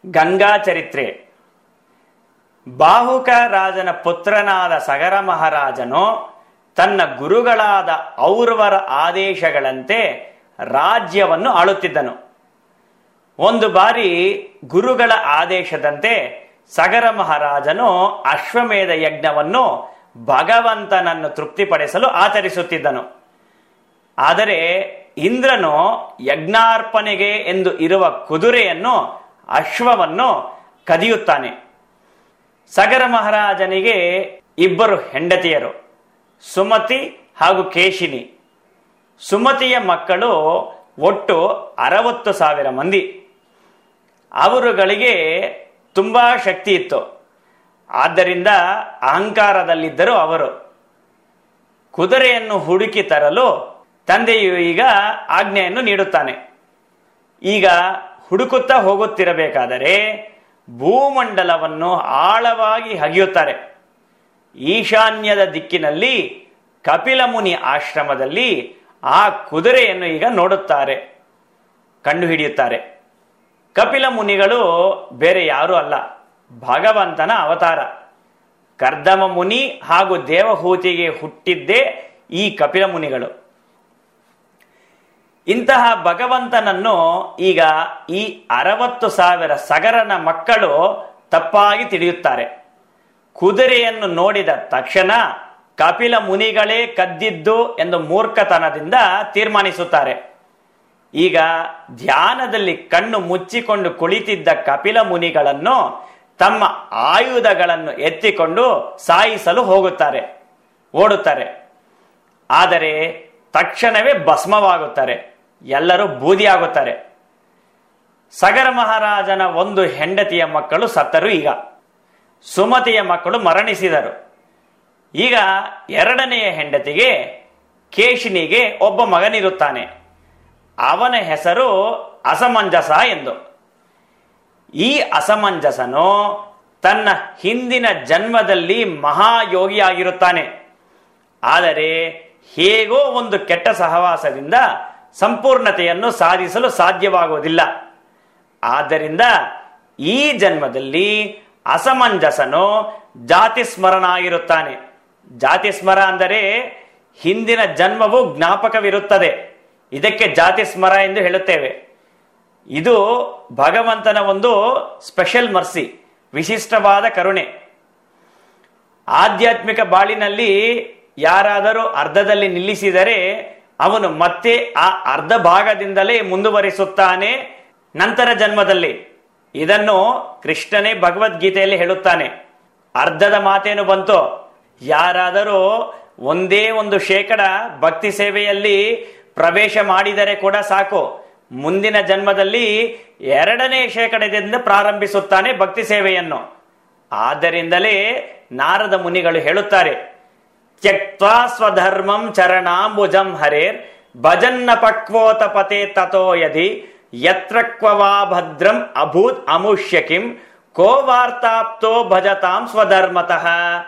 ಗಂಗಾ ಚರಿತ್ರೆ ಬಾಹುಕ ರಾಜನ ಪುತ್ರನಾದ ಸಗರ ಮಹಾರಾಜನು ತನ್ನ ಗುರುಗಳಾದ ಔರ್ವರ ಆದೇಶಗಳಂತೆ ರಾಜ್ಯವನ್ನು ಆಳುತ್ತಿದ್ದನು ಒಂದು ಬಾರಿ ಗುರುಗಳ ಆದೇಶದಂತೆ ಸಗರ ಮಹಾರಾಜನು ಅಶ್ವಮೇಧ ಯಜ್ಞವನ್ನು ಭಗವಂತನನ್ನು ತೃಪ್ತಿಪಡಿಸಲು ಆಚರಿಸುತ್ತಿದ್ದನು ಆದರೆ ಇಂದ್ರನು ಯಜ್ಞಾರ್ಪಣೆಗೆ ಎಂದು ಇರುವ ಕುದುರೆಯನ್ನು ಅಶ್ವವನ್ನು ಕದಿಯುತ್ತಾನೆ ಸಗರ ಮಹಾರಾಜನಿಗೆ ಇಬ್ಬರು ಹೆಂಡತಿಯರು ಸುಮತಿ ಹಾಗೂ ಕೇಶಿನಿ ಸುಮತಿಯ ಮಕ್ಕಳು ಒಟ್ಟು ಅರವತ್ತು ಸಾವಿರ ಮಂದಿ ಅವರುಗಳಿಗೆ ತುಂಬಾ ಶಕ್ತಿ ಇತ್ತು ಆದ್ದರಿಂದ ಅಹಂಕಾರದಲ್ಲಿದ್ದರು ಅವರು ಕುದುರೆಯನ್ನು ಹುಡುಕಿ ತರಲು ತಂದೆಯು ಈಗ ಆಜ್ಞೆಯನ್ನು ನೀಡುತ್ತಾನೆ ಈಗ ಹುಡುಕುತ್ತಾ ಹೋಗುತ್ತಿರಬೇಕಾದರೆ ಭೂಮಂಡಲವನ್ನು ಆಳವಾಗಿ ಹಗಿಯುತ್ತಾರೆ ಈಶಾನ್ಯದ ದಿಕ್ಕಿನಲ್ಲಿ ಕಪಿಲ ಮುನಿ ಆಶ್ರಮದಲ್ಲಿ ಆ ಕುದುರೆಯನ್ನು ಈಗ ನೋಡುತ್ತಾರೆ ಕಂಡುಹಿಡಿಯುತ್ತಾರೆ ಕಪಿಲ ಮುನಿಗಳು ಬೇರೆ ಯಾರೂ ಅಲ್ಲ ಭಗವಂತನ ಅವತಾರ ಕರ್ದಮ ಮುನಿ ಹಾಗೂ ದೇವಹೂತಿಗೆ ಹುಟ್ಟಿದ್ದೇ ಈ ಕಪಿಲ ಮುನಿಗಳು ಇಂತಹ ಭಗವಂತನನ್ನು ಈಗ ಈ ಅರವತ್ತು ಸಾವಿರ ಸಗರನ ಮಕ್ಕಳು ತಪ್ಪಾಗಿ ತಿಳಿಯುತ್ತಾರೆ ಕುದುರೆಯನ್ನು ನೋಡಿದ ತಕ್ಷಣ ಕಪಿಲ ಮುನಿಗಳೇ ಕದ್ದಿದ್ದು ಎಂದು ಮೂರ್ಖತನದಿಂದ ತೀರ್ಮಾನಿಸುತ್ತಾರೆ ಈಗ ಧ್ಯಾನದಲ್ಲಿ ಕಣ್ಣು ಮುಚ್ಚಿಕೊಂಡು ಕುಳಿತಿದ್ದ ಕಪಿಲ ಮುನಿಗಳನ್ನು ತಮ್ಮ ಆಯುಧಗಳನ್ನು ಎತ್ತಿಕೊಂಡು ಸಾಯಿಸಲು ಹೋಗುತ್ತಾರೆ ಓಡುತ್ತಾರೆ ಆದರೆ ತಕ್ಷಣವೇ ಭಸ್ಮವಾಗುತ್ತಾರೆ ಎಲ್ಲರೂ ಬೂದಿಯಾಗುತ್ತಾರೆ ಸಗರ ಮಹಾರಾಜನ ಒಂದು ಹೆಂಡತಿಯ ಮಕ್ಕಳು ಸತ್ತರು ಈಗ ಸುಮತಿಯ ಮಕ್ಕಳು ಮರಣಿಸಿದರು ಈಗ ಎರಡನೆಯ ಹೆಂಡತಿಗೆ ಕೇಶಿನಿಗೆ ಒಬ್ಬ ಮಗನಿರುತ್ತಾನೆ ಅವನ ಹೆಸರು ಅಸಮಂಜಸ ಎಂದು ಈ ಅಸಮಂಜಸನು ತನ್ನ ಹಿಂದಿನ ಜನ್ಮದಲ್ಲಿ ಮಹಾಯೋಗಿಯಾಗಿರುತ್ತಾನೆ ಆದರೆ ಹೇಗೋ ಒಂದು ಕೆಟ್ಟ ಸಹವಾಸದಿಂದ ಸಂಪೂರ್ಣತೆಯನ್ನು ಸಾಧಿಸಲು ಸಾಧ್ಯವಾಗುವುದಿಲ್ಲ ಆದ್ದರಿಂದ ಈ ಜನ್ಮದಲ್ಲಿ ಅಸಮಂಜಸನು ಜಾತಿ ಸ್ಮರಣಾಗಿರುತ್ತಾನೆ ಜಾತಿ ಸ್ಮರ ಅಂದರೆ ಹಿಂದಿನ ಜನ್ಮವು ಜ್ಞಾಪಕವಿರುತ್ತದೆ ಇದಕ್ಕೆ ಜಾತಿ ಸ್ಮರ ಎಂದು ಹೇಳುತ್ತೇವೆ ಇದು ಭಗವಂತನ ಒಂದು ಸ್ಪೆಷಲ್ ಮರ್ಸಿ ವಿಶಿಷ್ಟವಾದ ಕರುಣೆ ಆಧ್ಯಾತ್ಮಿಕ ಬಾಳಿನಲ್ಲಿ ಯಾರಾದರೂ ಅರ್ಧದಲ್ಲಿ ನಿಲ್ಲಿಸಿದರೆ ಅವನು ಮತ್ತೆ ಆ ಅರ್ಧ ಭಾಗದಿಂದಲೇ ಮುಂದುವರಿಸುತ್ತಾನೆ ನಂತರ ಜನ್ಮದಲ್ಲಿ ಇದನ್ನು ಕೃಷ್ಣನೇ ಭಗವದ್ಗೀತೆಯಲ್ಲಿ ಹೇಳುತ್ತಾನೆ ಅರ್ಧದ ಮಾತೇನು ಬಂತು ಯಾರಾದರೂ ಒಂದೇ ಒಂದು ಶೇಕಡ ಭಕ್ತಿ ಸೇವೆಯಲ್ಲಿ ಪ್ರವೇಶ ಮಾಡಿದರೆ ಕೂಡ ಸಾಕು ಮುಂದಿನ ಜನ್ಮದಲ್ಲಿ ಎರಡನೇ ಶೇಕಡದಿಂದ ಪ್ರಾರಂಭಿಸುತ್ತಾನೆ ಭಕ್ತಿ ಸೇವೆಯನ್ನು ಆದ್ದರಿಂದಲೇ ನಾರದ ಮುನಿಗಳು ಹೇಳುತ್ತಾರೆ ತ್ಯಕ್ವಾ ಸ್ವಧರ್ಮಂ ಚರಣಾಂಬುಜಂ ಹರೇರ್ ಭಜನ್ನ ಪಕ್ವೋತ ಪತೆ ತಥೋ ಯದಿ ಯತ್ರ ಕ್ವವಾ ಭದ್ರಂ ಅಭೂತ್ ಅಮುಷ್ಯ ಕಿಂ ಕೋ ವಾರ್ತಾಪ್ತೋ ಭಜತಾಂ ಸ್ವಧರ್ಮತಃ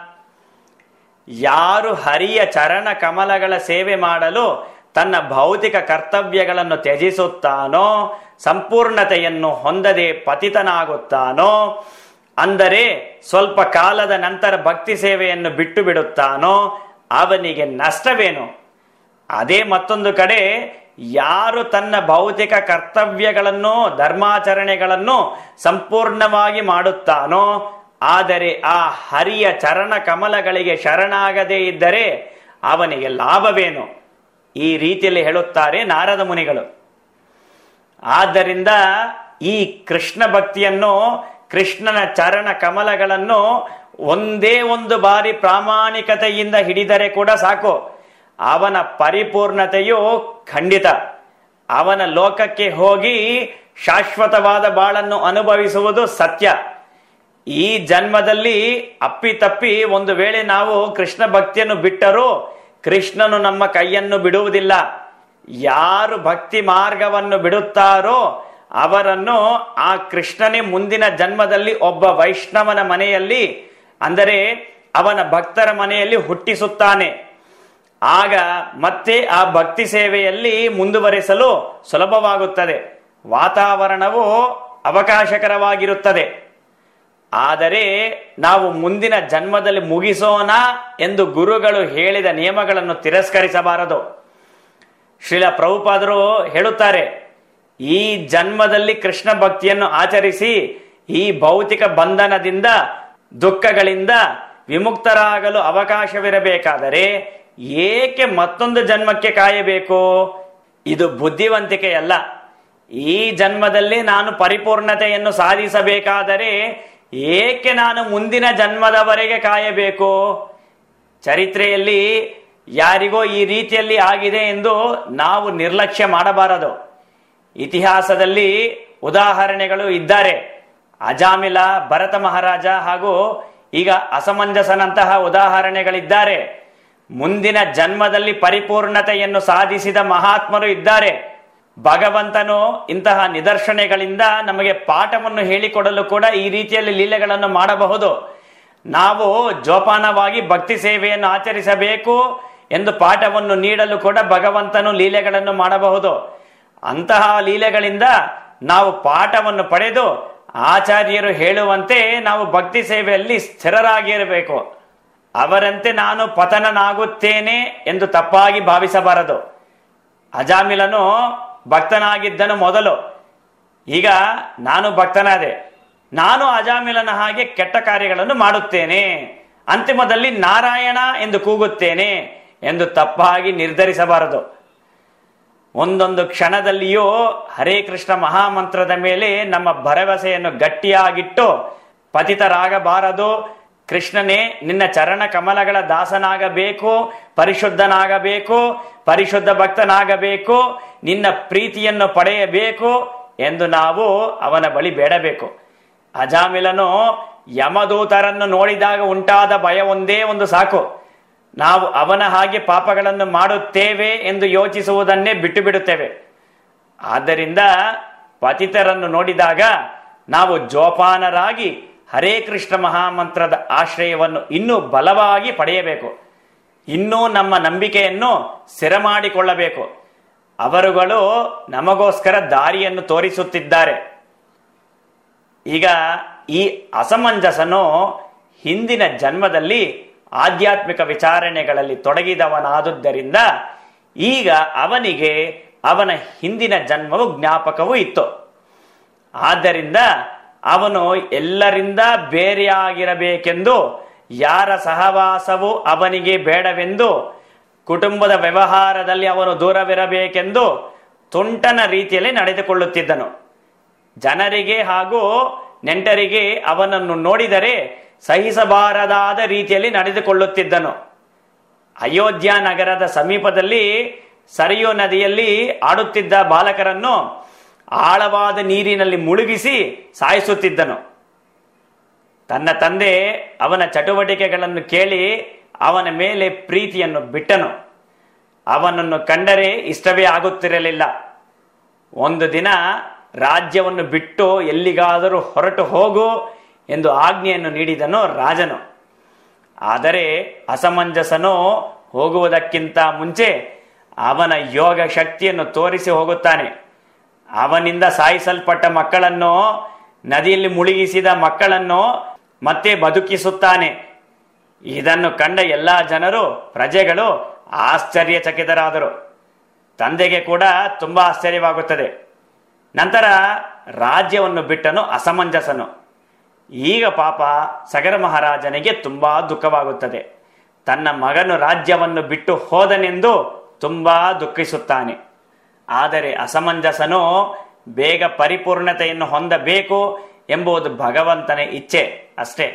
ಯಾರು ಹರಿಯ ಚರಣ ಕಮಲಗಳ ಸೇವೆ ಮಾಡಲು ತನ್ನ ಭೌತಿಕ ಕರ್ತವ್ಯಗಳನ್ನು ತ್ಯಜಿಸುತ್ತಾನೋ ಸಂಪೂರ್ಣತೆಯನ್ನು ಹೊಂದದೆ ಪತಿತನಾಗುತ್ತಾನೋ ಅಂದರೆ ಸ್ವಲ್ಪ ಕಾಲದ ನಂತರ ಭಕ್ತಿ ಸೇವೆಯನ್ನು ಬಿಟ್ಟು ಬಿಡುತ್ತಾನೋ ಅವನಿಗೆ ನಷ್ಟವೇನು ಅದೇ ಮತ್ತೊಂದು ಕಡೆ ಯಾರು ತನ್ನ ಭೌತಿಕ ಕರ್ತವ್ಯಗಳನ್ನು ಧರ್ಮಾಚರಣೆಗಳನ್ನು ಸಂಪೂರ್ಣವಾಗಿ ಮಾಡುತ್ತಾನೋ ಆದರೆ ಆ ಹರಿಯ ಚರಣ ಕಮಲಗಳಿಗೆ ಶರಣಾಗದೇ ಇದ್ದರೆ ಅವನಿಗೆ ಲಾಭವೇನು ಈ ರೀತಿಯಲ್ಲಿ ಹೇಳುತ್ತಾರೆ ನಾರದ ಮುನಿಗಳು ಆದ್ದರಿಂದ ಈ ಕೃಷ್ಣ ಭಕ್ತಿಯನ್ನು ಕೃಷ್ಣನ ಚರಣ ಕಮಲಗಳನ್ನು ಒಂದೇ ಒಂದು ಬಾರಿ ಪ್ರಾಮಾಣಿಕತೆಯಿಂದ ಹಿಡಿದರೆ ಕೂಡ ಸಾಕು ಅವನ ಪರಿಪೂರ್ಣತೆಯು ಖಂಡಿತ ಅವನ ಲೋಕಕ್ಕೆ ಹೋಗಿ ಶಾಶ್ವತವಾದ ಬಾಳನ್ನು ಅನುಭವಿಸುವುದು ಸತ್ಯ ಈ ಜನ್ಮದಲ್ಲಿ ಅಪ್ಪಿತಪ್ಪಿ ಒಂದು ವೇಳೆ ನಾವು ಕೃಷ್ಣ ಭಕ್ತಿಯನ್ನು ಬಿಟ್ಟರೂ ಕೃಷ್ಣನು ನಮ್ಮ ಕೈಯನ್ನು ಬಿಡುವುದಿಲ್ಲ ಯಾರು ಭಕ್ತಿ ಮಾರ್ಗವನ್ನು ಬಿಡುತ್ತಾರೋ ಅವರನ್ನು ಆ ಕೃಷ್ಣನೇ ಮುಂದಿನ ಜನ್ಮದಲ್ಲಿ ಒಬ್ಬ ವೈಷ್ಣವನ ಮನೆಯಲ್ಲಿ ಅಂದರೆ ಅವನ ಭಕ್ತರ ಮನೆಯಲ್ಲಿ ಹುಟ್ಟಿಸುತ್ತಾನೆ ಆಗ ಮತ್ತೆ ಆ ಭಕ್ತಿ ಸೇವೆಯಲ್ಲಿ ಮುಂದುವರಿಸಲು ಸುಲಭವಾಗುತ್ತದೆ ವಾತಾವರಣವು ಅವಕಾಶಕರವಾಗಿರುತ್ತದೆ ಆದರೆ ನಾವು ಮುಂದಿನ ಜನ್ಮದಲ್ಲಿ ಮುಗಿಸೋಣ ಎಂದು ಗುರುಗಳು ಹೇಳಿದ ನಿಯಮಗಳನ್ನು ತಿರಸ್ಕರಿಸಬಾರದು ಶ್ರೀಲ ಪ್ರಭುಪಾದರು ಹೇಳುತ್ತಾರೆ ಈ ಜನ್ಮದಲ್ಲಿ ಕೃಷ್ಣ ಭಕ್ತಿಯನ್ನು ಆಚರಿಸಿ ಈ ಭೌತಿಕ ಬಂಧನದಿಂದ ದುಃಖಗಳಿಂದ ವಿಮುಕ್ತರಾಗಲು ಅವಕಾಶವಿರಬೇಕಾದರೆ ಏಕೆ ಮತ್ತೊಂದು ಜನ್ಮಕ್ಕೆ ಕಾಯಬೇಕು ಇದು ಬುದ್ಧಿವಂತಿಕೆಯಲ್ಲ ಈ ಜನ್ಮದಲ್ಲಿ ನಾನು ಪರಿಪೂರ್ಣತೆಯನ್ನು ಸಾಧಿಸಬೇಕಾದರೆ ಏಕೆ ನಾನು ಮುಂದಿನ ಜನ್ಮದವರೆಗೆ ಕಾಯಬೇಕು ಚರಿತ್ರೆಯಲ್ಲಿ ಯಾರಿಗೋ ಈ ರೀತಿಯಲ್ಲಿ ಆಗಿದೆ ಎಂದು ನಾವು ನಿರ್ಲಕ್ಷ್ಯ ಮಾಡಬಾರದು ಇತಿಹಾಸದಲ್ಲಿ ಉದಾಹರಣೆಗಳು ಇದ್ದಾರೆ ಅಜಾಮಿಲ ಭರತ ಮಹಾರಾಜ ಹಾಗೂ ಈಗ ಅಸಮಂಜಸನಂತಹ ಉದಾಹರಣೆಗಳಿದ್ದಾರೆ ಮುಂದಿನ ಜನ್ಮದಲ್ಲಿ ಪರಿಪೂರ್ಣತೆಯನ್ನು ಸಾಧಿಸಿದ ಮಹಾತ್ಮರು ಇದ್ದಾರೆ ಭಗವಂತನು ಇಂತಹ ನಿದರ್ಶನಗಳಿಂದ ನಮಗೆ ಪಾಠವನ್ನು ಹೇಳಿಕೊಡಲು ಕೂಡ ಈ ರೀತಿಯಲ್ಲಿ ಲೀಲೆಗಳನ್ನು ಮಾಡಬಹುದು ನಾವು ಜೋಪಾನವಾಗಿ ಭಕ್ತಿ ಸೇವೆಯನ್ನು ಆಚರಿಸಬೇಕು ಎಂದು ಪಾಠವನ್ನು ನೀಡಲು ಕೂಡ ಭಗವಂತನು ಲೀಲೆಗಳನ್ನು ಮಾಡಬಹುದು ಅಂತಹ ಲೀಲೆಗಳಿಂದ ನಾವು ಪಾಠವನ್ನು ಪಡೆದು ಆಚಾರ್ಯರು ಹೇಳುವಂತೆ ನಾವು ಭಕ್ತಿ ಸೇವೆಯಲ್ಲಿ ಸ್ಥಿರರಾಗಿರಬೇಕು ಅವರಂತೆ ನಾನು ಪತನನಾಗುತ್ತೇನೆ ಎಂದು ತಪ್ಪಾಗಿ ಭಾವಿಸಬಾರದು ಅಜಾಮಿಲನು ಭಕ್ತನಾಗಿದ್ದನು ಮೊದಲು ಈಗ ನಾನು ಭಕ್ತನಾದೆ ನಾನು ಅಜಾಮಿಲನ ಹಾಗೆ ಕೆಟ್ಟ ಕಾರ್ಯಗಳನ್ನು ಮಾಡುತ್ತೇನೆ ಅಂತಿಮದಲ್ಲಿ ನಾರಾಯಣ ಎಂದು ಕೂಗುತ್ತೇನೆ ಎಂದು ತಪ್ಪಾಗಿ ನಿರ್ಧರಿಸಬಾರದು ಒಂದೊಂದು ಕ್ಷಣದಲ್ಲಿಯೂ ಹರೇ ಕೃಷ್ಣ ಮಹಾಮಂತ್ರದ ಮೇಲೆ ನಮ್ಮ ಭರವಸೆಯನ್ನು ಗಟ್ಟಿಯಾಗಿಟ್ಟು ಪತಿತರಾಗಬಾರದು ಕೃಷ್ಣನೇ ನಿನ್ನ ಚರಣ ಕಮಲಗಳ ದಾಸನಾಗಬೇಕು ಪರಿಶುದ್ಧನಾಗಬೇಕು ಪರಿಶುದ್ಧ ಭಕ್ತನಾಗಬೇಕು ನಿನ್ನ ಪ್ರೀತಿಯನ್ನು ಪಡೆಯಬೇಕು ಎಂದು ನಾವು ಅವನ ಬಳಿ ಬೇಡಬೇಕು ಅಜಾಮಿಲನು ಯಮದೂತರನ್ನು ನೋಡಿದಾಗ ಉಂಟಾದ ಭಯ ಒಂದೇ ಒಂದು ಸಾಕು ನಾವು ಅವನ ಹಾಗೆ ಪಾಪಗಳನ್ನು ಮಾಡುತ್ತೇವೆ ಎಂದು ಯೋಚಿಸುವುದನ್ನೇ ಬಿಟ್ಟು ಬಿಡುತ್ತೇವೆ ಆದ್ದರಿಂದ ಪತಿತರನ್ನು ನೋಡಿದಾಗ ನಾವು ಜೋಪಾನರಾಗಿ ಹರೇ ಕೃಷ್ಣ ಮಹಾಮಂತ್ರದ ಆಶ್ರಯವನ್ನು ಇನ್ನೂ ಬಲವಾಗಿ ಪಡೆಯಬೇಕು ಇನ್ನೂ ನಮ್ಮ ನಂಬಿಕೆಯನ್ನು ಸ್ಥಿರ ಮಾಡಿಕೊಳ್ಳಬೇಕು ಅವರುಗಳು ನಮಗೋಸ್ಕರ ದಾರಿಯನ್ನು ತೋರಿಸುತ್ತಿದ್ದಾರೆ ಈಗ ಈ ಅಸಮಂಜಸನು ಹಿಂದಿನ ಜನ್ಮದಲ್ಲಿ ಆಧ್ಯಾತ್ಮಿಕ ವಿಚಾರಣೆಗಳಲ್ಲಿ ತೊಡಗಿದವನಾದುದರಿಂದ ಈಗ ಅವನಿಗೆ ಅವನ ಹಿಂದಿನ ಜನ್ಮವು ಜ್ಞಾಪಕವೂ ಇತ್ತು ಆದ್ದರಿಂದ ಅವನು ಎಲ್ಲರಿಂದ ಬೇರೆಯಾಗಿರಬೇಕೆಂದು ಯಾರ ಸಹವಾಸವು ಅವನಿಗೆ ಬೇಡವೆಂದು ಕುಟುಂಬದ ವ್ಯವಹಾರದಲ್ಲಿ ಅವನು ದೂರವಿರಬೇಕೆಂದು ತುಂಟನ ರೀತಿಯಲ್ಲಿ ನಡೆದುಕೊಳ್ಳುತ್ತಿದ್ದನು ಜನರಿಗೆ ಹಾಗೂ ನೆಂಟರಿಗೆ ಅವನನ್ನು ನೋಡಿದರೆ ಸಹಿಸಬಾರದಾದ ರೀತಿಯಲ್ಲಿ ನಡೆದುಕೊಳ್ಳುತ್ತಿದ್ದನು ಅಯೋಧ್ಯ ನಗರದ ಸಮೀಪದಲ್ಲಿ ಸರಿಯು ನದಿಯಲ್ಲಿ ಆಡುತ್ತಿದ್ದ ಬಾಲಕರನ್ನು ಆಳವಾದ ನೀರಿನಲ್ಲಿ ಮುಳುಗಿಸಿ ಸಾಯಿಸುತ್ತಿದ್ದನು ತನ್ನ ತಂದೆ ಅವನ ಚಟುವಟಿಕೆಗಳನ್ನು ಕೇಳಿ ಅವನ ಮೇಲೆ ಪ್ರೀತಿಯನ್ನು ಬಿಟ್ಟನು ಅವನನ್ನು ಕಂಡರೆ ಇಷ್ಟವೇ ಆಗುತ್ತಿರಲಿಲ್ಲ ಒಂದು ದಿನ ರಾಜ್ಯವನ್ನು ಬಿಟ್ಟು ಎಲ್ಲಿಗಾದರೂ ಹೊರಟು ಹೋಗು ಎಂದು ಆಜ್ಞೆಯನ್ನು ನೀಡಿದನು ರಾಜನು ಆದರೆ ಅಸಮಂಜಸನು ಹೋಗುವುದಕ್ಕಿಂತ ಮುಂಚೆ ಅವನ ಯೋಗ ಶಕ್ತಿಯನ್ನು ತೋರಿಸಿ ಹೋಗುತ್ತಾನೆ ಅವನಿಂದ ಸಾಯಿಸಲ್ಪಟ್ಟ ಮಕ್ಕಳನ್ನು ನದಿಯಲ್ಲಿ ಮುಳುಗಿಸಿದ ಮಕ್ಕಳನ್ನು ಮತ್ತೆ ಬದುಕಿಸುತ್ತಾನೆ ಇದನ್ನು ಕಂಡ ಎಲ್ಲಾ ಜನರು ಪ್ರಜೆಗಳು ಆಶ್ಚರ್ಯಚಕಿತರಾದರು ತಂದೆಗೆ ಕೂಡ ತುಂಬಾ ಆಶ್ಚರ್ಯವಾಗುತ್ತದೆ ನಂತರ ರಾಜ್ಯವನ್ನು ಬಿಟ್ಟನು ಅಸಮಂಜಸನು ಈಗ ಪಾಪ ಸಗರ ಮಹಾರಾಜನಿಗೆ ತುಂಬಾ ದುಃಖವಾಗುತ್ತದೆ ತನ್ನ ಮಗನು ರಾಜ್ಯವನ್ನು ಬಿಟ್ಟು ಹೋದನೆಂದು ತುಂಬಾ ದುಃಖಿಸುತ್ತಾನೆ ಆದರೆ ಅಸಮಂಜಸನು ಬೇಗ ಪರಿಪೂರ್ಣತೆಯನ್ನು ಹೊಂದಬೇಕು ಎಂಬುದು ಭಗವಂತನ ಇಚ್ಛೆ ಅಷ್ಟೇ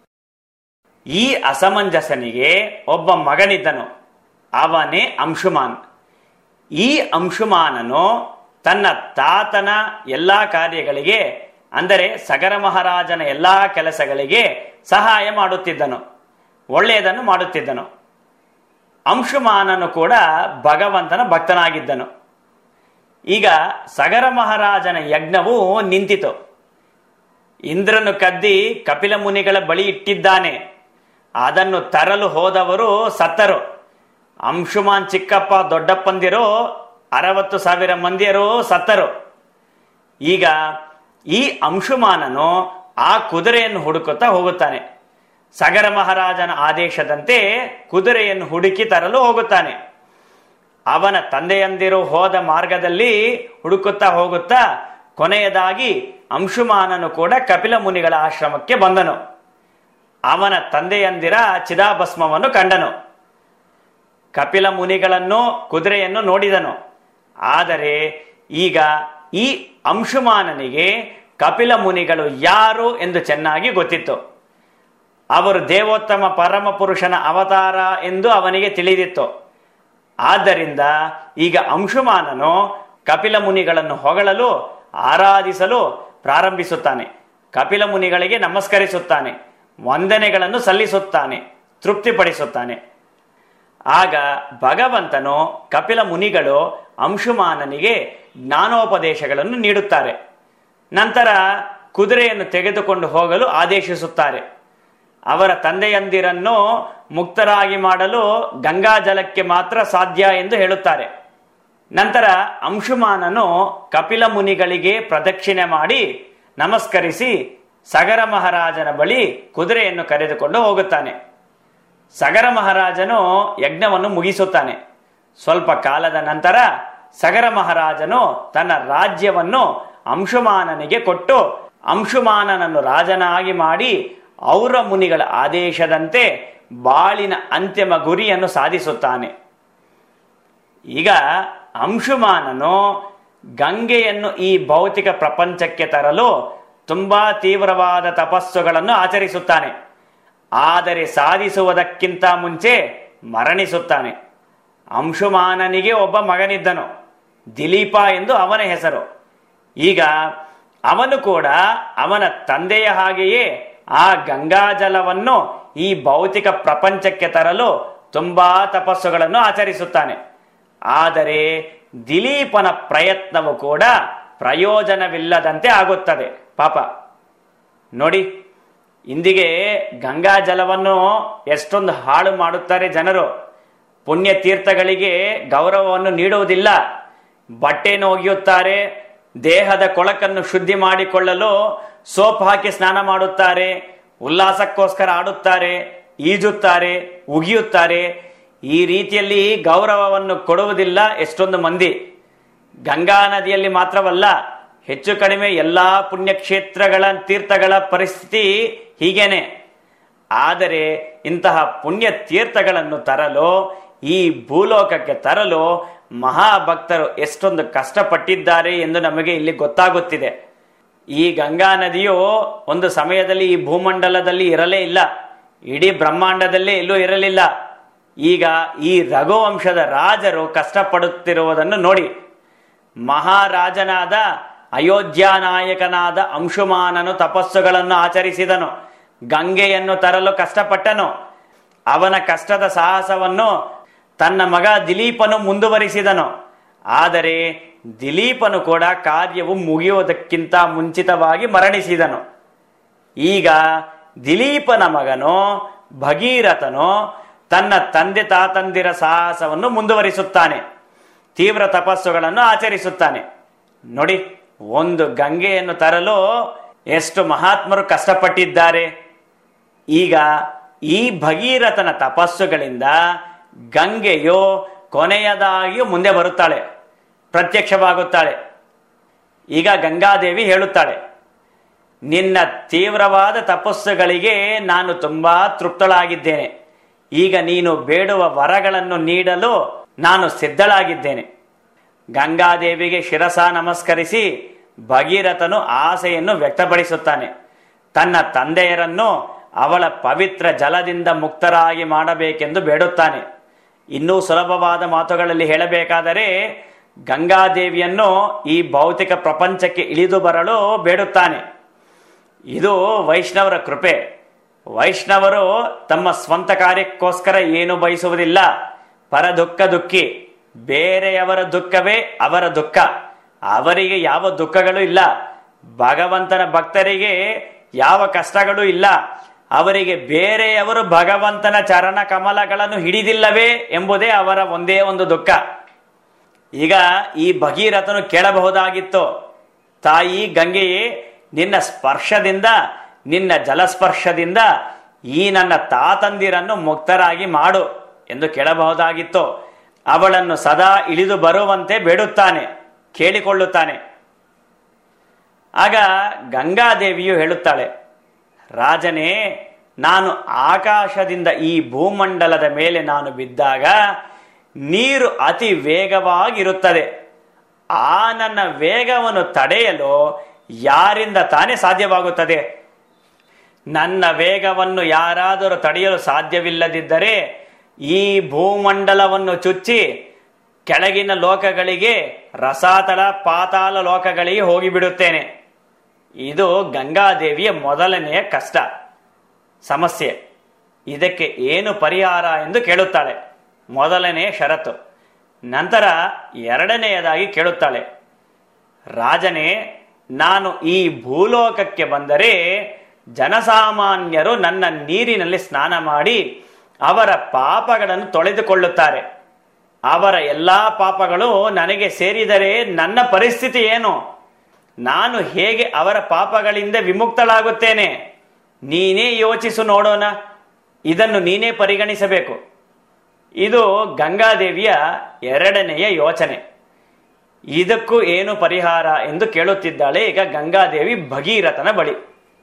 ಈ ಅಸಮಂಜಸನಿಗೆ ಒಬ್ಬ ಮಗನಿದ್ದನು ಅವನೇ ಅಂಶುಮಾನ್ ಈ ಅಂಶುಮಾನನು ತನ್ನ ತಾತನ ಎಲ್ಲಾ ಕಾರ್ಯಗಳಿಗೆ ಅಂದರೆ ಸಗರ ಮಹಾರಾಜನ ಎಲ್ಲಾ ಕೆಲಸಗಳಿಗೆ ಸಹಾಯ ಮಾಡುತ್ತಿದ್ದನು ಒಳ್ಳೆಯದನ್ನು ಮಾಡುತ್ತಿದ್ದನು ಅಂಶುಮಾನನು ಕೂಡ ಭಗವಂತನ ಭಕ್ತನಾಗಿದ್ದನು ಈಗ ಸಗರ ಮಹಾರಾಜನ ಯಜ್ಞವು ನಿಂತಿತು ಇಂದ್ರನು ಕದ್ದಿ ಕಪಿಲ ಮುನಿಗಳ ಬಳಿ ಇಟ್ಟಿದ್ದಾನೆ ಅದನ್ನು ತರಲು ಹೋದವರು ಸತ್ತರು ಅಂಶುಮಾನ್ ಚಿಕ್ಕಪ್ಪ ದೊಡ್ಡಪ್ಪಂದಿರು ಅರವತ್ತು ಸಾವಿರ ಮಂದಿಯರು ಸತ್ತರು ಈಗ ಈ ಅಂಶುಮಾನನು ಆ ಕುದುರೆಯನ್ನು ಹುಡುಕುತ್ತಾ ಹೋಗುತ್ತಾನೆ ಸಗರ ಮಹಾರಾಜನ ಆದೇಶದಂತೆ ಕುದುರೆಯನ್ನು ಹುಡುಕಿ ತರಲು ಹೋಗುತ್ತಾನೆ ಅವನ ತಂದೆಯಂದಿರು ಹೋದ ಮಾರ್ಗದಲ್ಲಿ ಹುಡುಕುತ್ತಾ ಹೋಗುತ್ತಾ ಕೊನೆಯದಾಗಿ ಅಂಶುಮಾನನು ಕೂಡ ಕಪಿಲ ಮುನಿಗಳ ಆಶ್ರಮಕ್ಕೆ ಬಂದನು ಅವನ ತಂದೆಯಂದಿರ ಚಿದಾಭಸ್ಮವನ್ನು ಕಂಡನು ಕಪಿಲ ಮುನಿಗಳನ್ನು ಕುದುರೆಯನ್ನು ನೋಡಿದನು ಆದರೆ ಈಗ ಈ ಅಂಶುಮಾನನಿಗೆ ಕಪಿಲ ಮುನಿಗಳು ಯಾರು ಎಂದು ಚೆನ್ನಾಗಿ ಗೊತ್ತಿತ್ತು ಅವರು ದೇವೋತ್ತಮ ಪರಮ ಪುರುಷನ ಅವತಾರ ಎಂದು ಅವನಿಗೆ ತಿಳಿದಿತ್ತು ಆದ್ದರಿಂದ ಈಗ ಅಂಶುಮಾನನು ಕಪಿಲ ಮುನಿಗಳನ್ನು ಹೊಗಳಲು ಆರಾಧಿಸಲು ಪ್ರಾರಂಭಿಸುತ್ತಾನೆ ಕಪಿಲ ಮುನಿಗಳಿಗೆ ನಮಸ್ಕರಿಸುತ್ತಾನೆ ವಂದನೆಗಳನ್ನು ಸಲ್ಲಿಸುತ್ತಾನೆ ತೃಪ್ತಿಪಡಿಸುತ್ತಾನೆ ಆಗ ಭಗವಂತನು ಕಪಿಲ ಮುನಿಗಳು ಅಂಶುಮಾನನಿಗೆ ಜ್ಞಾನೋಪದೇಶಗಳನ್ನು ನೀಡುತ್ತಾರೆ ನಂತರ ಕುದುರೆಯನ್ನು ತೆಗೆದುಕೊಂಡು ಹೋಗಲು ಆದೇಶಿಸುತ್ತಾರೆ ಅವರ ತಂದೆಯಂದಿರನ್ನು ಮುಕ್ತರಾಗಿ ಮಾಡಲು ಗಂಗಾ ಜಲಕ್ಕೆ ಮಾತ್ರ ಸಾಧ್ಯ ಎಂದು ಹೇಳುತ್ತಾರೆ ನಂತರ ಅಂಶುಮಾನನು ಕಪಿಲ ಮುನಿಗಳಿಗೆ ಪ್ರದಕ್ಷಿಣೆ ಮಾಡಿ ನಮಸ್ಕರಿಸಿ ಸಗರ ಮಹಾರಾಜನ ಬಳಿ ಕುದುರೆಯನ್ನು ಕರೆದುಕೊಂಡು ಹೋಗುತ್ತಾನೆ ಸಗರ ಮಹಾರಾಜನು ಯಜ್ಞವನ್ನು ಮುಗಿಸುತ್ತಾನೆ ಸ್ವಲ್ಪ ಕಾಲದ ನಂತರ ಸಗರ ಮಹಾರಾಜನು ತನ್ನ ರಾಜ್ಯವನ್ನು ಅಂಶುಮಾನನಿಗೆ ಕೊಟ್ಟು ಅಂಶುಮಾನನನ್ನು ರಾಜನಾಗಿ ಮಾಡಿ ಔರ ಮುನಿಗಳ ಆದೇಶದಂತೆ ಬಾಳಿನ ಅಂತಿಮ ಗುರಿಯನ್ನು ಸಾಧಿಸುತ್ತಾನೆ ಈಗ ಅಂಶುಮಾನನು ಗಂಗೆಯನ್ನು ಈ ಭೌತಿಕ ಪ್ರಪಂಚಕ್ಕೆ ತರಲು ತುಂಬಾ ತೀವ್ರವಾದ ತಪಸ್ಸುಗಳನ್ನು ಆಚರಿಸುತ್ತಾನೆ ಆದರೆ ಸಾಧಿಸುವುದಕ್ಕಿಂತ ಮುಂಚೆ ಮರಣಿಸುತ್ತಾನೆ ಅಂಶುಮಾನನಿಗೆ ಒಬ್ಬ ಮಗನಿದ್ದನು ದಿಲೀಪ ಎಂದು ಅವನ ಹೆಸರು ಈಗ ಅವನು ಕೂಡ ಅವನ ತಂದೆಯ ಹಾಗೆಯೇ ಆ ಗಂಗಾಜಲವನ್ನು ಈ ಭೌತಿಕ ಪ್ರಪಂಚಕ್ಕೆ ತರಲು ತುಂಬಾ ತಪಸ್ಸುಗಳನ್ನು ಆಚರಿಸುತ್ತಾನೆ ಆದರೆ ದಿಲೀಪನ ಪ್ರಯತ್ನವು ಕೂಡ ಪ್ರಯೋಜನವಿಲ್ಲದಂತೆ ಆಗುತ್ತದೆ ಪಾಪ ನೋಡಿ ಇಂದಿಗೆ ಗಂಗಾ ಜಲವನ್ನು ಎಷ್ಟೊಂದು ಹಾಳು ಮಾಡುತ್ತಾರೆ ಜನರು ಪುಣ್ಯ ತೀರ್ಥಗಳಿಗೆ ಗೌರವವನ್ನು ನೀಡುವುದಿಲ್ಲ ಬಟ್ಟೆಯನ್ನು ಒಗೆಯುತ್ತಾರೆ ದೇಹದ ಕೊಳಕನ್ನು ಶುದ್ಧಿ ಮಾಡಿಕೊಳ್ಳಲು ಸೋಪ್ ಹಾಕಿ ಸ್ನಾನ ಮಾಡುತ್ತಾರೆ ಉಲ್ಲಾಸಕ್ಕೋಸ್ಕರ ಆಡುತ್ತಾರೆ ಈಜುತ್ತಾರೆ ಉಗಿಯುತ್ತಾರೆ ಈ ರೀತಿಯಲ್ಲಿ ಗೌರವವನ್ನು ಕೊಡುವುದಿಲ್ಲ ಎಷ್ಟೊಂದು ಮಂದಿ ಗಂಗಾ ನದಿಯಲ್ಲಿ ಮಾತ್ರವಲ್ಲ ಹೆಚ್ಚು ಕಡಿಮೆ ಎಲ್ಲಾ ಪುಣ್ಯಕ್ಷೇತ್ರಗಳ ತೀರ್ಥಗಳ ಪರಿಸ್ಥಿತಿ ಹೀಗೇನೆ ಆದರೆ ಇಂತಹ ಪುಣ್ಯ ತೀರ್ಥಗಳನ್ನು ತರಲು ಈ ಭೂಲೋಕಕ್ಕೆ ತರಲು ಮಹಾಭಕ್ತರು ಎಷ್ಟೊಂದು ಕಷ್ಟಪಟ್ಟಿದ್ದಾರೆ ಎಂದು ನಮಗೆ ಇಲ್ಲಿ ಗೊತ್ತಾಗುತ್ತಿದೆ ಈ ಗಂಗಾ ನದಿಯು ಒಂದು ಸಮಯದಲ್ಲಿ ಈ ಭೂಮಂಡಲದಲ್ಲಿ ಇರಲೇ ಇಲ್ಲ ಇಡೀ ಬ್ರಹ್ಮಾಂಡದಲ್ಲೇ ಎಲ್ಲೂ ಇರಲಿಲ್ಲ ಈಗ ಈ ರಘುವಂಶದ ರಾಜರು ಕಷ್ಟಪಡುತ್ತಿರುವುದನ್ನು ನೋಡಿ ಮಹಾರಾಜನಾದ ಅಯೋಧ್ಯ ನಾಯಕನಾದ ಅಂಶುಮಾನನು ತಪಸ್ಸುಗಳನ್ನು ಆಚರಿಸಿದನು ಗಂಗೆಯನ್ನು ತರಲು ಕಷ್ಟಪಟ್ಟನು ಅವನ ಕಷ್ಟದ ಸಾಹಸವನ್ನು ತನ್ನ ಮಗ ದಿಲೀಪನು ಮುಂದುವರಿಸಿದನು ಆದರೆ ದಿಲೀಪನು ಕೂಡ ಕಾರ್ಯವು ಮುಗಿಯುವುದಕ್ಕಿಂತ ಮುಂಚಿತವಾಗಿ ಮರಣಿಸಿದನು ಈಗ ದಿಲೀಪನ ಮಗನು ಭಗೀರಥನು ತನ್ನ ತಂದೆ ತಾತಂದಿರ ಸಾಹಸವನ್ನು ಮುಂದುವರಿಸುತ್ತಾನೆ ತೀವ್ರ ತಪಸ್ಸುಗಳನ್ನು ಆಚರಿಸುತ್ತಾನೆ ನೋಡಿ ಒಂದು ಗಂಗೆಯನ್ನು ತರಲು ಎಷ್ಟು ಮಹಾತ್ಮರು ಕಷ್ಟಪಟ್ಟಿದ್ದಾರೆ ಈಗ ಈ ಭಗೀರಥನ ತಪಸ್ಸುಗಳಿಂದ ಗಂಗೆಯು ಕೊನೆಯದಾಗಿಯೂ ಮುಂದೆ ಬರುತ್ತಾಳೆ ಪ್ರತ್ಯಕ್ಷವಾಗುತ್ತಾಳೆ ಈಗ ಗಂಗಾದೇವಿ ಹೇಳುತ್ತಾಳೆ ನಿನ್ನ ತೀವ್ರವಾದ ತಪಸ್ಸುಗಳಿಗೆ ನಾನು ತುಂಬಾ ತೃಪ್ತಳಾಗಿದ್ದೇನೆ ಈಗ ನೀನು ಬೇಡುವ ವರಗಳನ್ನು ನೀಡಲು ನಾನು ಸಿದ್ಧಳಾಗಿದ್ದೇನೆ ಗಂಗಾದೇವಿಗೆ ಶಿರಸ ನಮಸ್ಕರಿಸಿ ಭಗೀರಥನು ಆಸೆಯನ್ನು ವ್ಯಕ್ತಪಡಿಸುತ್ತಾನೆ ತನ್ನ ತಂದೆಯರನ್ನು ಅವಳ ಪವಿತ್ರ ಜಲದಿಂದ ಮುಕ್ತರಾಗಿ ಮಾಡಬೇಕೆಂದು ಬೇಡುತ್ತಾನೆ ಇನ್ನೂ ಸುಲಭವಾದ ಮಾತುಗಳಲ್ಲಿ ಹೇಳಬೇಕಾದರೆ ಗಂಗಾದೇವಿಯನ್ನು ಈ ಭೌತಿಕ ಪ್ರಪಂಚಕ್ಕೆ ಇಳಿದು ಬರಲು ಬೇಡುತ್ತಾನೆ ಇದು ವೈಷ್ಣವರ ಕೃಪೆ ವೈಷ್ಣವರು ತಮ್ಮ ಸ್ವಂತ ಕಾರ್ಯಕ್ಕೋಸ್ಕರ ಏನು ಬಯಸುವುದಿಲ್ಲ ಪರ ದುಃಖ ದುಃಖಿ ಬೇರೆಯವರ ದುಃಖವೇ ಅವರ ದುಃಖ ಅವರಿಗೆ ಯಾವ ದುಃಖಗಳು ಇಲ್ಲ ಭಗವಂತನ ಭಕ್ತರಿಗೆ ಯಾವ ಕಷ್ಟಗಳು ಇಲ್ಲ ಅವರಿಗೆ ಬೇರೆಯವರು ಭಗವಂತನ ಚರಣ ಕಮಲಗಳನ್ನು ಹಿಡಿದಿಲ್ಲವೇ ಎಂಬುದೇ ಅವರ ಒಂದೇ ಒಂದು ದುಃಖ ಈಗ ಈ ಭಗೀರಥನು ಕೇಳಬಹುದಾಗಿತ್ತು ತಾಯಿ ಗಂಗೆಯೇ ನಿನ್ನ ಸ್ಪರ್ಶದಿಂದ ನಿನ್ನ ಜಲಸ್ಪರ್ಶದಿಂದ ಈ ನನ್ನ ತಾತಂದಿರನ್ನು ಮುಕ್ತರಾಗಿ ಮಾಡು ಎಂದು ಕೇಳಬಹುದಾಗಿತ್ತು ಅವಳನ್ನು ಸದಾ ಇಳಿದು ಬರುವಂತೆ ಬೇಡುತ್ತಾನೆ ಕೇಳಿಕೊಳ್ಳುತ್ತಾನೆ ಆಗ ಗಂಗಾದೇವಿಯು ಹೇಳುತ್ತಾಳೆ ರಾಜನೇ ನಾನು ಆಕಾಶದಿಂದ ಈ ಭೂಮಂಡಲದ ಮೇಲೆ ನಾನು ಬಿದ್ದಾಗ ನೀರು ಅತಿ ವೇಗವಾಗಿರುತ್ತದೆ ಆ ನನ್ನ ವೇಗವನ್ನು ತಡೆಯಲು ಯಾರಿಂದ ತಾನೇ ಸಾಧ್ಯವಾಗುತ್ತದೆ ನನ್ನ ವೇಗವನ್ನು ಯಾರಾದರೂ ತಡೆಯಲು ಸಾಧ್ಯವಿಲ್ಲದಿದ್ದರೆ ಈ ಭೂಮಂಡಲವನ್ನು ಚುಚ್ಚಿ ಕೆಳಗಿನ ಲೋಕಗಳಿಗೆ ರಸಾತಲ ಪಾತಾಳ ಲೋಕಗಳಿಗೆ ಹೋಗಿಬಿಡುತ್ತೇನೆ ಇದು ಗಂಗಾದೇವಿಯ ಮೊದಲನೆಯ ಕಷ್ಟ ಸಮಸ್ಯೆ ಇದಕ್ಕೆ ಏನು ಪರಿಹಾರ ಎಂದು ಕೇಳುತ್ತಾಳೆ ಮೊದಲನೆಯ ಷರತ್ತು ನಂತರ ಎರಡನೆಯದಾಗಿ ಕೇಳುತ್ತಾಳೆ ರಾಜನೇ ನಾನು ಈ ಭೂಲೋಕಕ್ಕೆ ಬಂದರೆ ಜನಸಾಮಾನ್ಯರು ನನ್ನ ನೀರಿನಲ್ಲಿ ಸ್ನಾನ ಮಾಡಿ ಅವರ ಪಾಪಗಳನ್ನು ತೊಳೆದುಕೊಳ್ಳುತ್ತಾರೆ ಅವರ ಎಲ್ಲಾ ಪಾಪಗಳು ನನಗೆ ಸೇರಿದರೆ ನನ್ನ ಪರಿಸ್ಥಿತಿ ಏನು ನಾನು ಹೇಗೆ ಅವರ ಪಾಪಗಳಿಂದ ವಿಮುಕ್ತಳಾಗುತ್ತೇನೆ ನೀನೇ ಯೋಚಿಸು ನೋಡೋಣ ಇದನ್ನು ನೀನೇ ಪರಿಗಣಿಸಬೇಕು ಇದು ಗಂಗಾದೇವಿಯ ಎರಡನೆಯ ಯೋಚನೆ ಇದಕ್ಕೂ ಏನು ಪರಿಹಾರ ಎಂದು ಕೇಳುತ್ತಿದ್ದಾಳೆ ಈಗ ಗಂಗಾದೇವಿ ಭಗೀರಥನ ಬಳಿ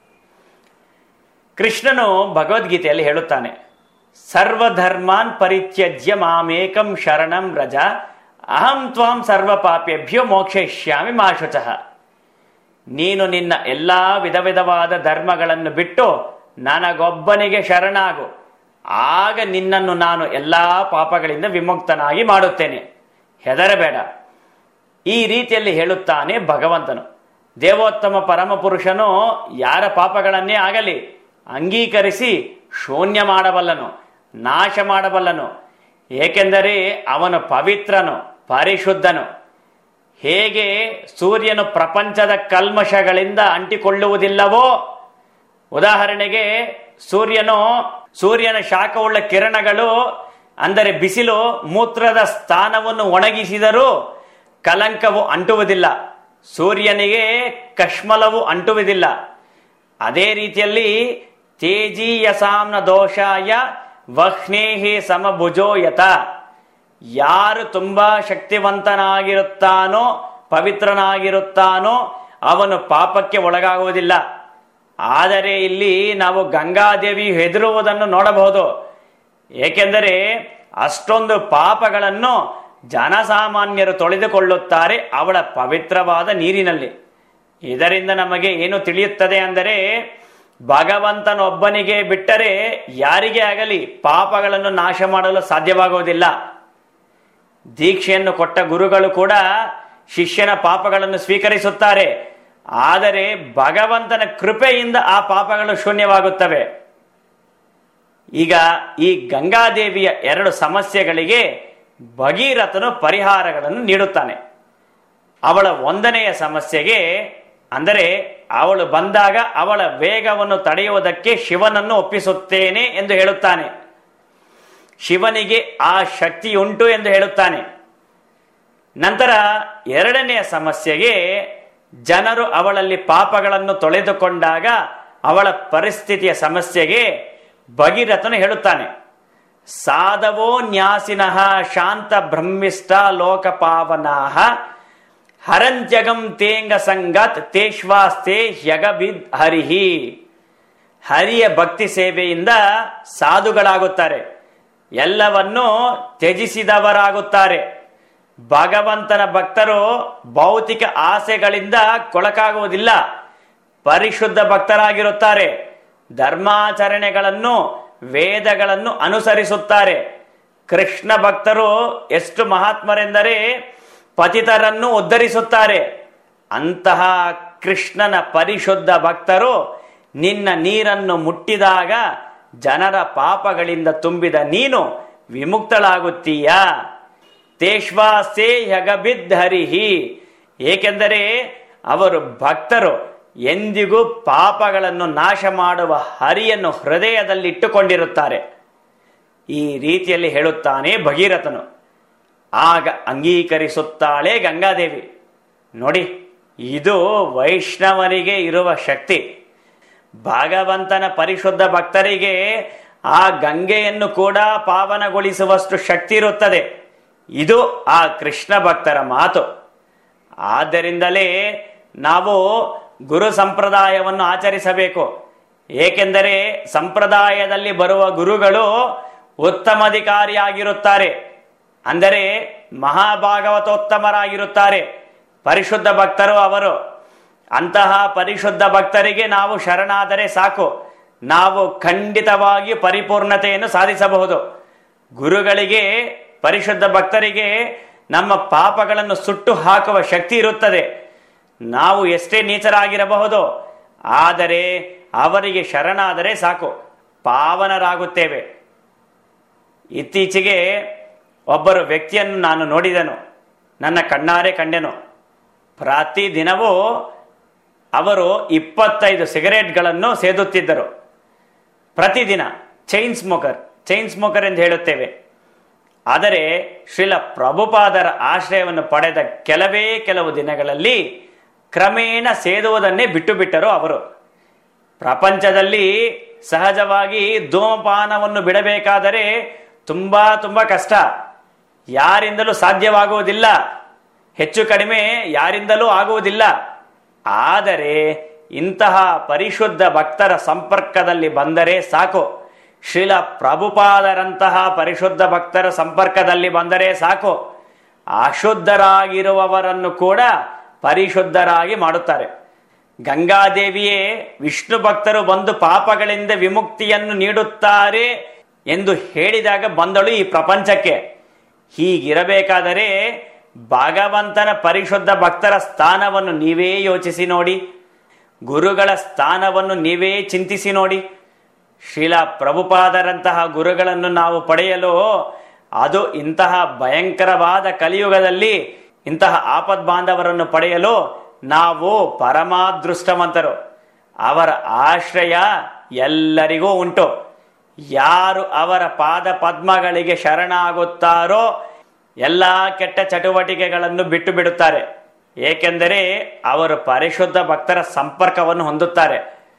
ಕೃಷ್ಣನು ಭಗವದ್ಗೀತೆಯಲ್ಲಿ ಹೇಳುತ್ತಾನೆ ಸರ್ವಧರ್ಮಾನ್ ಪರಿತ್ಯಜ್ಯ ಮಾಮೇಕಂ ಶರಣಂ ರಜ ಅಹಂ ತ್ವಾಂ ಸರ್ವ ಪಾಪೇಭ್ಯೋ ಮೋಕ್ಷಯಿಷ್ಯಾಮಿ ಮಾಶುಚಃ ನೀನು ನಿನ್ನ ಎಲ್ಲಾ ವಿಧ ವಿಧವಾದ ಧರ್ಮಗಳನ್ನು ಬಿಟ್ಟು ನನಗೊಬ್ಬನಿಗೆ ಶರಣಾಗು ಆಗ ನಿನ್ನನ್ನು ನಾನು ಎಲ್ಲಾ ಪಾಪಗಳಿಂದ ವಿಮುಕ್ತನಾಗಿ ಮಾಡುತ್ತೇನೆ ಹೆದರಬೇಡ ಈ ರೀತಿಯಲ್ಲಿ ಹೇಳುತ್ತಾನೆ ಭಗವಂತನು ದೇವೋತ್ತಮ ಪರಮಪುರುಷನು ಯಾರ ಪಾಪಗಳನ್ನೇ ಆಗಲಿ ಅಂಗೀಕರಿಸಿ ಶೂನ್ಯ ಮಾಡಬಲ್ಲನು ನಾಶ ಮಾಡಬಲ್ಲನು ಏಕೆಂದರೆ ಅವನು ಪವಿತ್ರನು ಪರಿಶುದ್ಧನು ಹೇಗೆ ಸೂರ್ಯನು ಪ್ರಪಂಚದ ಕಲ್ಮಶಗಳಿಂದ ಅಂಟಿಕೊಳ್ಳುವುದಿಲ್ಲವೋ ಉದಾಹರಣೆಗೆ ಸೂರ್ಯನು ಸೂರ್ಯನ ಶಾಖವುಳ್ಳ ಕಿರಣಗಳು ಅಂದರೆ ಬಿಸಿಲು ಮೂತ್ರದ ಸ್ಥಾನವನ್ನು ಒಣಗಿಸಿದರೂ ಕಲಂಕವು ಅಂಟುವುದಿಲ್ಲ ಸೂರ್ಯನಿಗೆ ಕಶ್ಮಲವು ಅಂಟುವುದಿಲ್ಲ ಅದೇ ರೀತಿಯಲ್ಲಿ ತೇಜೀಯಸಾಂನ ದೋಷಾಯ ವಹ್ನೇಹಿ ಸಮಭುಜೋಯತ ಯಾರು ತುಂಬಾ ಶಕ್ತಿವಂತನಾಗಿರುತ್ತಾನೋ ಪವಿತ್ರನಾಗಿರುತ್ತಾನೋ ಅವನು ಪಾಪಕ್ಕೆ ಒಳಗಾಗುವುದಿಲ್ಲ ಆದರೆ ಇಲ್ಲಿ ನಾವು ಗಂಗಾದೇವಿ ಹೆದರುವುದನ್ನು ನೋಡಬಹುದು ಏಕೆಂದರೆ ಅಷ್ಟೊಂದು ಪಾಪಗಳನ್ನು ಜನಸಾಮಾನ್ಯರು ತೊಳೆದುಕೊಳ್ಳುತ್ತಾರೆ ಅವಳ ಪವಿತ್ರವಾದ ನೀರಿನಲ್ಲಿ ಇದರಿಂದ ನಮಗೆ ಏನು ತಿಳಿಯುತ್ತದೆ ಅಂದರೆ ಭಗವಂತನೊಬ್ಬನಿಗೆ ಬಿಟ್ಟರೆ ಯಾರಿಗೇ ಆಗಲಿ ಪಾಪಗಳನ್ನು ನಾಶ ಮಾಡಲು ಸಾಧ್ಯವಾಗುವುದಿಲ್ಲ ದೀಕ್ಷೆಯನ್ನು ಕೊಟ್ಟ ಗುರುಗಳು ಕೂಡ ಶಿಷ್ಯನ ಪಾಪಗಳನ್ನು ಸ್ವೀಕರಿಸುತ್ತಾರೆ ಆದರೆ ಭಗವಂತನ ಕೃಪೆಯಿಂದ ಆ ಪಾಪಗಳು ಶೂನ್ಯವಾಗುತ್ತವೆ ಈಗ ಈ ಗಂಗಾದೇವಿಯ ಎರಡು ಸಮಸ್ಯೆಗಳಿಗೆ ಭಗೀರಥನು ಪರಿಹಾರಗಳನ್ನು ನೀಡುತ್ತಾನೆ ಅವಳ ಒಂದನೆಯ ಸಮಸ್ಯೆಗೆ ಅಂದರೆ ಅವಳು ಬಂದಾಗ ಅವಳ ವೇಗವನ್ನು ತಡೆಯುವುದಕ್ಕೆ ಶಿವನನ್ನು ಒಪ್ಪಿಸುತ್ತೇನೆ ಎಂದು ಹೇಳುತ್ತಾನೆ ಶಿವನಿಗೆ ಆ ಶಕ್ತಿಯುಂಟು ಎಂದು ಹೇಳುತ್ತಾನೆ ನಂತರ ಎರಡನೆಯ ಸಮಸ್ಯೆಗೆ ಜನರು ಅವಳಲ್ಲಿ ಪಾಪಗಳನ್ನು ತೊಳೆದುಕೊಂಡಾಗ ಅವಳ ಪರಿಸ್ಥಿತಿಯ ಸಮಸ್ಯೆಗೆ ಭಗೀರಥನು ಹೇಳುತ್ತಾನೆ ಸಾಧವೋ ನ್ಯಾಸಿನಃ ಶಾಂತ ಬ್ರಹ್ಮಿಷ್ಟ ಲೋಕಪಾವನಾಹ ಹರಂತ್ಯಗಂ ತೇಂಗ ಸಂಗತ್ ತೇಶ್ವಾಸ್ತೆ ಯಗಬಿದ್ ಹರಿಹಿ ಹರಿಯ ಭಕ್ತಿ ಸೇವೆಯಿಂದ ಸಾಧುಗಳಾಗುತ್ತಾರೆ ಎಲ್ಲವನ್ನೂ ತ್ಯಜಿಸಿದವರಾಗುತ್ತಾರೆ ಭಗವಂತನ ಭಕ್ತರು ಭೌತಿಕ ಆಸೆಗಳಿಂದ ಕೊಳಕಾಗುವುದಿಲ್ಲ ಪರಿಶುದ್ಧ ಭಕ್ತರಾಗಿರುತ್ತಾರೆ ಧರ್ಮಾಚರಣೆಗಳನ್ನು ವೇದಗಳನ್ನು ಅನುಸರಿಸುತ್ತಾರೆ ಕೃಷ್ಣ ಭಕ್ತರು ಎಷ್ಟು ಮಹಾತ್ಮರೆಂದರೆ ಪತಿತರನ್ನು ಉದ್ಧರಿಸುತ್ತಾರೆ ಅಂತಹ ಕೃಷ್ಣನ ಪರಿಶುದ್ಧ ಭಕ್ತರು ನಿನ್ನ ನೀರನ್ನು ಮುಟ್ಟಿದಾಗ ಜನರ ಪಾಪಗಳಿಂದ ತುಂಬಿದ ನೀನು ವಿಮುಕ್ತಳಾಗುತ್ತೀಯಾ ತೇಶ್ವಾಸೆ ಹರಿಹಿ ಏಕೆಂದರೆ ಅವರು ಭಕ್ತರು ಎಂದಿಗೂ ಪಾಪಗಳನ್ನು ನಾಶ ಮಾಡುವ ಹರಿಯನ್ನು ಹೃದಯದಲ್ಲಿ ಇಟ್ಟುಕೊಂಡಿರುತ್ತಾರೆ ಈ ರೀತಿಯಲ್ಲಿ ಹೇಳುತ್ತಾನೆ ಭಗೀರಥನು ಆಗ ಅಂಗೀಕರಿಸುತ್ತಾಳೆ ಗಂಗಾದೇವಿ ನೋಡಿ ಇದು ವೈಷ್ಣವನಿಗೆ ಇರುವ ಶಕ್ತಿ ಭಗವಂತನ ಪರಿಶುದ್ಧ ಭಕ್ತರಿಗೆ ಆ ಗಂಗೆಯನ್ನು ಕೂಡ ಪಾವನಗೊಳಿಸುವಷ್ಟು ಶಕ್ತಿ ಇರುತ್ತದೆ ಇದು ಆ ಕೃಷ್ಣ ಭಕ್ತರ ಮಾತು ಆದ್ದರಿಂದಲೇ ನಾವು ಗುರು ಸಂಪ್ರದಾಯವನ್ನು ಆಚರಿಸಬೇಕು ಏಕೆಂದರೆ ಸಂಪ್ರದಾಯದಲ್ಲಿ ಬರುವ ಗುರುಗಳು ಉತ್ತಮಾಧಿಕಾರಿಯಾಗಿರುತ್ತಾರೆ ಅಂದರೆ ಮಹಾಭಾಗವತೋತ್ತಮರಾಗಿರುತ್ತಾರೆ ಪರಿಶುದ್ಧ ಭಕ್ತರು ಅವರು ಅಂತಹ ಪರಿಶುದ್ಧ ಭಕ್ತರಿಗೆ ನಾವು ಶರಣಾದರೆ ಸಾಕು ನಾವು ಖಂಡಿತವಾಗಿ ಪರಿಪೂರ್ಣತೆಯನ್ನು ಸಾಧಿಸಬಹುದು ಗುರುಗಳಿಗೆ ಪರಿಶುದ್ಧ ಭಕ್ತರಿಗೆ ನಮ್ಮ ಪಾಪಗಳನ್ನು ಸುಟ್ಟು ಹಾಕುವ ಶಕ್ತಿ ಇರುತ್ತದೆ ನಾವು ಎಷ್ಟೇ ನೀಚರಾಗಿರಬಹುದು ಆದರೆ ಅವರಿಗೆ ಶರಣಾದರೆ ಸಾಕು ಪಾವನರಾಗುತ್ತೇವೆ ಇತ್ತೀಚೆಗೆ ಒಬ್ಬರು ವ್ಯಕ್ತಿಯನ್ನು ನಾನು ನೋಡಿದೆನು ನನ್ನ ಕಣ್ಣಾರೆ ಕಂಡೆನು ಪ್ರತಿದಿನವೂ ಅವರು ಇಪ್ಪತ್ತೈದು ಸಿಗರೇಟ್ಗಳನ್ನು ಸೇದುತ್ತಿದ್ದರು ಪ್ರತಿದಿನ ಚೈನ್ ಸ್ಮೋಕರ್ ಚೈನ್ ಸ್ಮೋಕರ್ ಎಂದು ಹೇಳುತ್ತೇವೆ ಆದರೆ ಶ್ರೀಲ ಪ್ರಭುಪಾದರ ಆಶ್ರಯವನ್ನು ಪಡೆದ ಕೆಲವೇ ಕೆಲವು ದಿನಗಳಲ್ಲಿ ಕ್ರಮೇಣ ಸೇದುವುದನ್ನೇ ಬಿಟ್ಟು ಬಿಟ್ಟರು ಅವರು ಪ್ರಪಂಚದಲ್ಲಿ ಸಹಜವಾಗಿ ಧೂಮಪಾನವನ್ನು ಬಿಡಬೇಕಾದರೆ ತುಂಬಾ ತುಂಬಾ ಕಷ್ಟ ಯಾರಿಂದಲೂ ಸಾಧ್ಯವಾಗುವುದಿಲ್ಲ ಹೆಚ್ಚು ಕಡಿಮೆ ಯಾರಿಂದಲೂ ಆಗುವುದಿಲ್ಲ ಆದರೆ ಇಂತಹ ಪರಿಶುದ್ಧ ಭಕ್ತರ ಸಂಪರ್ಕದಲ್ಲಿ ಬಂದರೆ ಸಾಕು ಶ್ರೀಲ ಪ್ರಭುಪಾದರಂತಹ ಪರಿಶುದ್ಧ ಭಕ್ತರ ಸಂಪರ್ಕದಲ್ಲಿ ಬಂದರೆ ಸಾಕು ಅಶುದ್ಧರಾಗಿರುವವರನ್ನು ಕೂಡ ಪರಿಶುದ್ಧರಾಗಿ ಮಾಡುತ್ತಾರೆ ಗಂಗಾದೇವಿಯೇ ವಿಷ್ಣು ಭಕ್ತರು ಬಂದು ಪಾಪಗಳಿಂದ ವಿಮುಕ್ತಿಯನ್ನು ನೀಡುತ್ತಾರೆ ಎಂದು ಹೇಳಿದಾಗ ಬಂದಳು ಈ ಪ್ರಪಂಚಕ್ಕೆ ಹೀಗಿರಬೇಕಾದರೆ ಭಗವಂತನ ಪರಿಶುದ್ಧ ಭಕ್ತರ ಸ್ಥಾನವನ್ನು ನೀವೇ ಯೋಚಿಸಿ ನೋಡಿ ಗುರುಗಳ ಸ್ಥಾನವನ್ನು ನೀವೇ ಚಿಂತಿಸಿ ನೋಡಿ ಶ್ರೀಲ ಪ್ರಭುಪಾದರಂತಹ ಗುರುಗಳನ್ನು ನಾವು ಪಡೆಯಲು ಅದು ಇಂತಹ ಭಯಂಕರವಾದ ಕಲಿಯುಗದಲ್ಲಿ ಇಂತಹ ಆಪದ್ ಬಾಂಧವರನ್ನು ಪಡೆಯಲು ನಾವು ಪರಮಾದೃಷ್ಟವಂತರು ಅವರ ಆಶ್ರಯ ಎಲ್ಲರಿಗೂ ಉಂಟು ಯಾರು ಅವರ ಪಾದ ಪದ್ಮಗಳಿಗೆ ಶರಣಾಗುತ್ತಾರೋ ಎಲ್ಲ ಕೆಟ್ಟ ಚಟುವಟಿಕೆಗಳನ್ನು ಬಿಟ್ಟು ಬಿಡುತ್ತಾರೆ ಏಕೆಂದರೆ ಅವರು ಪರಿಶುದ್ಧ ಭಕ್ತರ ಸಂಪರ್ಕವನ್ನು ಹೊಂದುತ್ತಾರೆ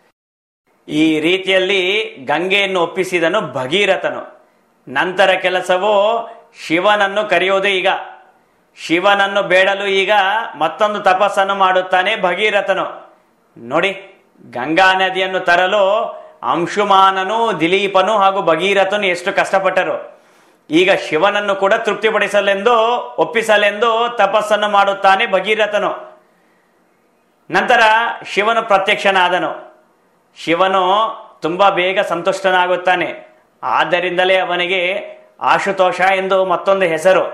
ಈ ರೀತಿಯಲ್ಲಿ ಗಂಗೆಯನ್ನು ಒಪ್ಪಿಸಿದನು ಭಗೀರಥನು ನಂತರ ಕೆಲಸವು ಶಿವನನ್ನು ಕರೆಯುವುದು ಈಗ ಶಿವನನ್ನು ಬೇಡಲು ಈಗ ಮತ್ತೊಂದು ತಪಸ್ಸನ್ನು ಮಾಡುತ್ತಾನೆ ಭಗೀರಥನು ನೋಡಿ ಗಂಗಾ ನದಿಯನ್ನು ತರಲು ಅಂಶುಮಾನನು ದಿಲೀಪನು ಹಾಗೂ ಭಗೀರಥನು ಎಷ್ಟು ಕಷ್ಟಪಟ್ಟರು ಈಗ ಶಿವನನ್ನು ಕೂಡ ತೃಪ್ತಿಪಡಿಸಲೆಂದು ಒಪ್ಪಿಸಲೆಂದು ತಪಸ್ಸನ್ನು ಮಾಡುತ್ತಾನೆ ಭಗೀರಥನು ನಂತರ ಶಿವನು ಪ್ರತ್ಯಕ್ಷನಾದನು ಶಿವನು ತುಂಬಾ ಬೇಗ ಸಂತುಷ್ಟನಾಗುತ್ತಾನೆ ಆದ್ದರಿಂದಲೇ ಅವನಿಗೆ ಆಶುತೋಷ ಎಂದು ಮತ್ತೊಂದು ಹೆಸರು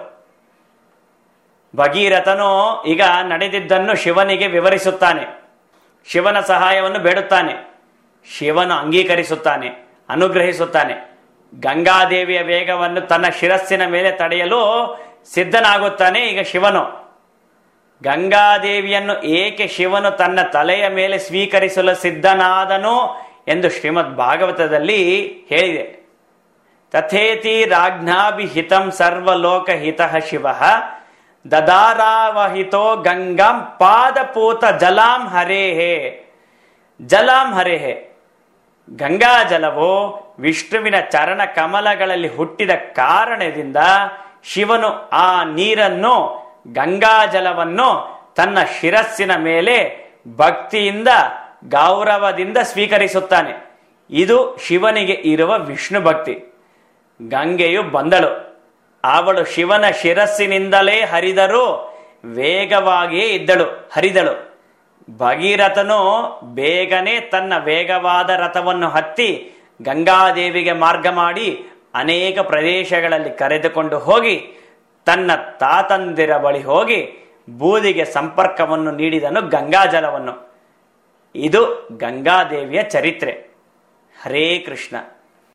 ಭಗೀರಥನು ಈಗ ನಡೆದಿದ್ದನ್ನು ಶಿವನಿಗೆ ವಿವರಿಸುತ್ತಾನೆ ಶಿವನ ಸಹಾಯವನ್ನು ಬೇಡುತ್ತಾನೆ ಶಿವನು ಅಂಗೀಕರಿಸುತ್ತಾನೆ ಅನುಗ್ರಹಿಸುತ್ತಾನೆ ಗಂಗಾದೇವಿಯ ವೇಗವನ್ನು ತನ್ನ ಶಿರಸ್ಸಿನ ಮೇಲೆ ತಡೆಯಲು ಸಿದ್ಧನಾಗುತ್ತಾನೆ ಈಗ ಶಿವನು ಗಂಗಾದೇವಿಯನ್ನು ಏಕೆ ಶಿವನು ತನ್ನ ತಲೆಯ ಮೇಲೆ ಸ್ವೀಕರಿಸಲು ಸಿದ್ಧನಾದನು ಎಂದು ಶ್ರೀಮದ್ ಭಾಗವತದಲ್ಲಿ ಹೇಳಿದೆ ತಥೇತಿ ರಾಜ್ಞಾಭಿಹಿತಂ ಸರ್ವಲೋಕ ಹಿತ ಶಿವ ದದಾರಾವಹಿತೋ ಗಂಗಾಂ ಪಾದಪೂತ ಜಲಾಂ ಹರೇಹೇ ಜಲಾಂ ಹರೇಹೇ ಗಂಗಾ ಜಲವು ವಿಷ್ಣುವಿನ ಚರಣ ಕಮಲಗಳಲ್ಲಿ ಹುಟ್ಟಿದ ಕಾರಣದಿಂದ ಶಿವನು ಆ ನೀರನ್ನು ಗಂಗಾ ಜಲವನ್ನು ತನ್ನ ಶಿರಸ್ಸಿನ ಮೇಲೆ ಭಕ್ತಿಯಿಂದ ಗೌರವದಿಂದ ಸ್ವೀಕರಿಸುತ್ತಾನೆ ಇದು ಶಿವನಿಗೆ ಇರುವ ವಿಷ್ಣು ಭಕ್ತಿ ಗಂಗೆಯು ಬಂದಳು ಅವಳು ಶಿವನ ಶಿರಸ್ಸಿನಿಂದಲೇ ಹರಿದರೂ ವೇಗವಾಗಿಯೇ ಇದ್ದಳು ಹರಿದಳು ಭಗೀರಥನು ಬೇಗನೆ ತನ್ನ ವೇಗವಾದ ರಥವನ್ನು ಹತ್ತಿ ಗಂಗಾದೇವಿಗೆ ಮಾರ್ಗ ಮಾಡಿ ಅನೇಕ ಪ್ರದೇಶಗಳಲ್ಲಿ ಕರೆದುಕೊಂಡು ಹೋಗಿ ತನ್ನ ತಾತಂದಿರ ಬಳಿ ಹೋಗಿ ಬೂದಿಗೆ ಸಂಪರ್ಕವನ್ನು ನೀಡಿದನು ಗಂಗಾಜಲವನ್ನು ಇದು ಗಂಗಾದೇವಿಯ ಚರಿತ್ರೆ ಹರೇ ಕೃಷ್ಣ